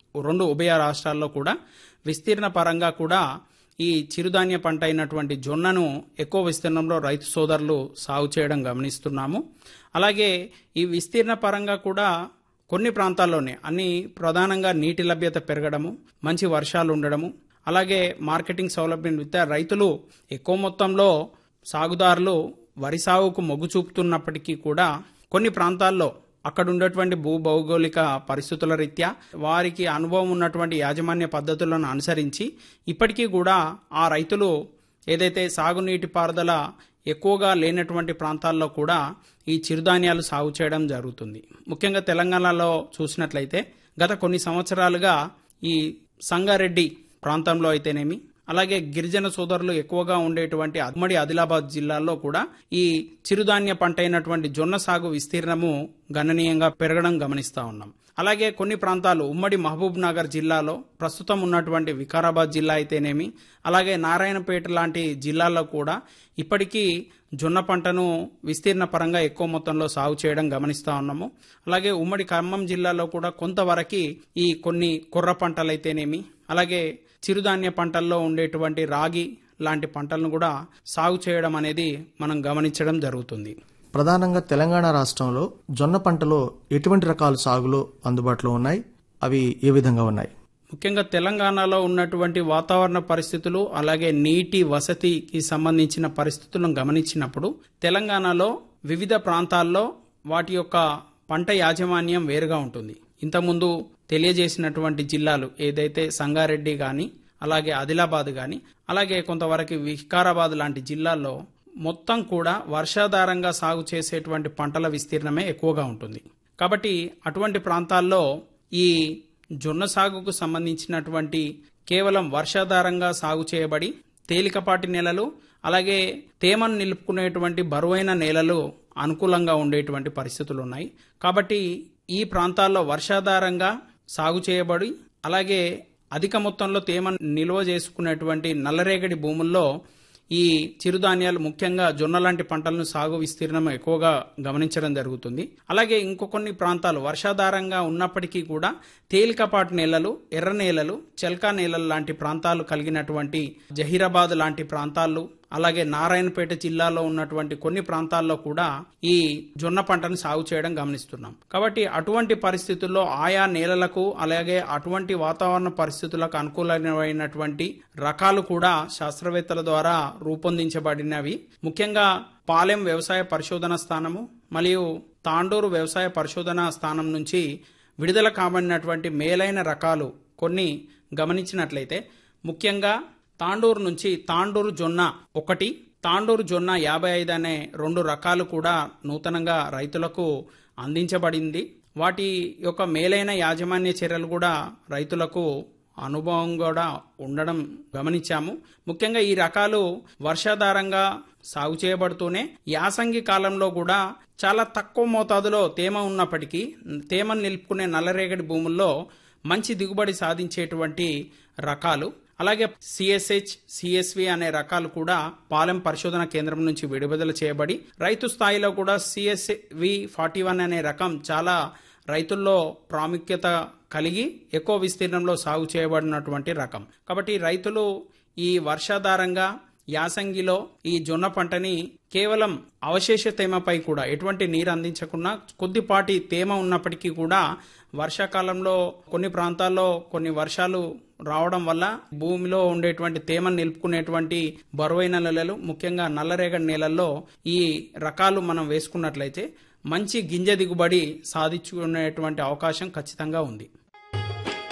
రెండు ఉభయ రాష్ట్రాల్లో కూడా విస్తీర్ణ పరంగా కూడా ఈ చిరుధాన్య పంట అయినటువంటి జొన్నను ఎక్కువ విస్తీర్ణంలో రైతు సోదరులు సాగు చేయడం గమనిస్తున్నాము అలాగే ఈ విస్తీర్ణ పరంగా కూడా కొన్ని ప్రాంతాల్లోనే అన్ని ప్రధానంగా నీటి లభ్యత పెరగడము మంచి వర్షాలు ఉండడము అలాగే మార్కెటింగ్ సౌలభ్యం రీత్యా రైతులు ఎక్కువ మొత్తంలో సాగుదారులు వరి సాగుకు మొగ్గు చూపుతున్నప్పటికీ కూడా కొన్ని ప్రాంతాల్లో అక్కడ ఉండేటువంటి భూ భౌగోళిక పరిస్థితుల రీత్యా వారికి అనుభవం ఉన్నటువంటి యాజమాన్య పద్ధతులను అనుసరించి ఇప్పటికీ కూడా ఆ రైతులు ఏదైతే సాగునీటి పారుదల ఎక్కువగా లేనటువంటి ప్రాంతాల్లో కూడా ఈ చిరుధాన్యాలు సాగు చేయడం జరుగుతుంది ముఖ్యంగా తెలంగాణలో చూసినట్లయితే గత కొన్ని సంవత్సరాలుగా ఈ సంగారెడ్డి ప్రాంతంలో అయితేనేమి అలాగే గిరిజన సోదరులు ఎక్కువగా ఉండేటువంటి ఉమ్మడి ఆదిలాబాద్ జిల్లాల్లో కూడా ఈ చిరుధాన్య పంట అయినటువంటి జొన్న సాగు విస్తీర్ణము గణనీయంగా పెరగడం గమనిస్తా ఉన్నాం అలాగే కొన్ని ప్రాంతాలు ఉమ్మడి మహబూబ్ నగర్ జిల్లాలో ప్రస్తుతం ఉన్నటువంటి వికారాబాద్ జిల్లా అయితేనేమి అలాగే నారాయణపేట లాంటి జిల్లాల్లో కూడా ఇప్పటికీ జొన్న పంటను విస్తీర్ణ పరంగా ఎక్కువ మొత్తంలో సాగు చేయడం గమనిస్తా ఉన్నాము అలాగే ఉమ్మడి ఖమ్మం జిల్లాలో కూడా కొంతవరకు ఈ కొన్ని కుర్ర పంటలైతేనేమి అలాగే చిరుధాన్య పంటల్లో ఉండేటువంటి రాగి లాంటి పంటలను కూడా సాగు చేయడం అనేది మనం గమనించడం జరుగుతుంది ప్రధానంగా తెలంగాణ రాష్ట్రంలో జొన్న పంటలో ఎటువంటి రకాల సాగులు అందుబాటులో ఉన్నాయి అవి ఏ విధంగా ఉన్నాయి ముఖ్యంగా తెలంగాణలో ఉన్నటువంటి వాతావరణ పరిస్థితులు అలాగే నీటి వసతికి సంబంధించిన పరిస్థితులను గమనించినప్పుడు తెలంగాణలో వివిధ ప్రాంతాల్లో వాటి యొక్క పంట యాజమాన్యం వేరుగా ఉంటుంది ఇంతకుముందు తెలియజేసినటువంటి జిల్లాలు ఏదైతే సంగారెడ్డి కానీ అలాగే ఆదిలాబాద్ కానీ అలాగే కొంతవరకు వికారాబాద్ లాంటి జిల్లాల్లో మొత్తం కూడా వర్షాధారంగా సాగు చేసేటువంటి పంటల విస్తీర్ణమే ఎక్కువగా ఉంటుంది కాబట్టి అటువంటి ప్రాంతాల్లో ఈ జొన్న సాగుకు సంబంధించినటువంటి కేవలం వర్షాధారంగా సాగు చేయబడి తేలికపాటి నేలలు అలాగే తేమను నిలుపుకునేటువంటి బరువైన నేలలు అనుకూలంగా ఉండేటువంటి పరిస్థితులు ఉన్నాయి కాబట్టి ఈ ప్రాంతాల్లో వర్షాధారంగా సాగు చేయబడి అలాగే అధిక మొత్తంలో తేమ నిల్వ చేసుకునేటువంటి నల్లరేగడి భూముల్లో ఈ చిరుధాన్యాలు ముఖ్యంగా జొన్న లాంటి పంటలను సాగు విస్తీర్ణం ఎక్కువగా గమనించడం జరుగుతుంది అలాగే ఇంకో కొన్ని ప్రాంతాలు వర్షాధారంగా ఉన్నప్పటికీ కూడా తేలికపాటి నేలలు ఎర్ర నేలలు చెల్కా నేలలు లాంటి ప్రాంతాలు కలిగినటువంటి జహీరాబాద్ లాంటి ప్రాంతాలు అలాగే నారాయణపేట జిల్లాలో ఉన్నటువంటి కొన్ని ప్రాంతాల్లో కూడా ఈ జొన్న పంటను సాగు చేయడం గమనిస్తున్నాం కాబట్టి అటువంటి పరిస్థితుల్లో ఆయా నేలలకు అలాగే అటువంటి వాతావరణ పరిస్థితులకు అనుకూలమైనటువంటి రకాలు కూడా శాస్త్రవేత్తల ద్వారా రూపొందించబడినవి ముఖ్యంగా పాలెం వ్యవసాయ పరిశోధన స్థానము మరియు తాండూరు వ్యవసాయ పరిశోధన స్థానం నుంచి విడుదల కాబడినటువంటి మేలైన రకాలు కొన్ని గమనించినట్లయితే ముఖ్యంగా తాండూరు నుంచి తాండూరు జొన్న ఒకటి తాండూరు జొన్న యాభై ఐదు అనే రెండు రకాలు కూడా నూతనంగా రైతులకు అందించబడింది వాటి యొక్క మేలైన యాజమాన్య చర్యలు కూడా రైతులకు అనుభవం కూడా ఉండడం గమనించాము ముఖ్యంగా ఈ రకాలు వర్షాధారంగా సాగు చేయబడుతూనే యాసంగి కాలంలో కూడా చాలా తక్కువ మోతాదులో తేమ ఉన్నప్పటికీ తేమను నిలుపుకునే నల్లరేగడి భూముల్లో మంచి దిగుబడి సాధించేటువంటి రకాలు అలాగే సిఎస్హెచ్ సిఎస్వి అనే రకాలు కూడా పాలెం పరిశోధన కేంద్రం నుంచి విడుదల చేయబడి రైతు స్థాయిలో కూడా సిఎస్వి ఫార్టీ వన్ అనే రకం చాలా రైతుల్లో ప్రాముఖ్యత కలిగి ఎక్కువ విస్తీర్ణంలో సాగు చేయబడినటువంటి రకం కాబట్టి రైతులు ఈ వర్షాధారంగా యాసంగిలో ఈ జొన్న పంటని కేవలం అవశేష తేమపై కూడా ఎటువంటి నీరు అందించకుండా కొద్దిపాటి తేమ ఉన్నప్పటికీ కూడా వర్షాకాలంలో కొన్ని ప్రాంతాల్లో కొన్ని వర్షాలు రావడం వల్ల భూమిలో ఉండేటువంటి తేమను నిలుపుకునేటువంటి బరువైన నెలలు ముఖ్యంగా నల్లరేగడి నేలల్లో ఈ రకాలు మనం వేసుకున్నట్లయితే మంచి గింజ దిగుబడి సాధించుకునేటువంటి అవకాశం ఖచ్చితంగా ఉంది